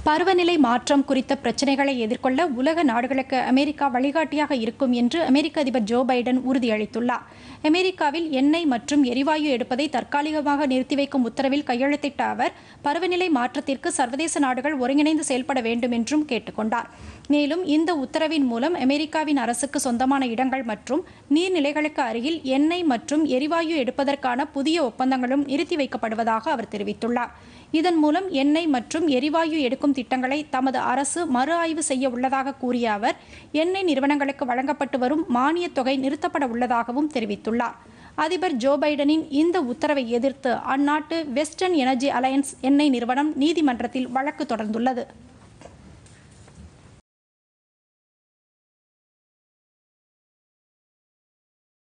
பருவநிலை மாற்றம் குறித்த பிரச்சினைகளை எதிர்கொள்ள உலக நாடுகளுக்கு அமெரிக்கா வழிகாட்டியாக இருக்கும் என்று அமெரிக்க அதிபர் ஜோ பைடன் உறுதியளித்துள்ளார் அமெரிக்காவில் எண்ணெய் மற்றும் எரிவாயு எடுப்பதை தற்காலிகமாக நிறுத்தி வைக்கும் உத்தரவில் கையெழுத்திட்ட அவர் பருவநிலை மாற்றத்திற்கு சர்வதேச நாடுகள் ஒருங்கிணைந்து செயல்பட வேண்டும் என்றும் கேட்டுக்கொண்டார் மேலும் இந்த உத்தரவின் மூலம் அமெரிக்காவின் அரசுக்கு சொந்தமான இடங்கள் மற்றும் நீர்நிலைகளுக்கு அருகில் எண்ணெய் மற்றும் எரிவாயு எடுப்பதற்கான புதிய ஒப்பந்தங்களும் நிறுத்தி வைக்கப்படுவதாக அவர் தெரிவித்துள்ளார் இதன் மூலம் எண்ணெய் மற்றும் எரிவாயு எடுக்கும் திட்டங்களை தமது அரசு மறு ஆய்வு செய்ய உள்ளதாக கூறிய அவர் எண்ணெய் நிறுவனங்களுக்கு வழங்கப்பட்டு வரும் மானியத் தொகை நிறுத்தப்பட உள்ளதாகவும் தெரிவித்துள்ளார் அதிபர் ஜோ பைடனின் இந்த உத்தரவை எதிர்த்து அந்நாட்டு வெஸ்டர்ன் எனர்ஜி அலையன்ஸ் எண்ணெய் நிறுவனம் நீதிமன்றத்தில் வழக்கு தொடர்ந்துள்ளது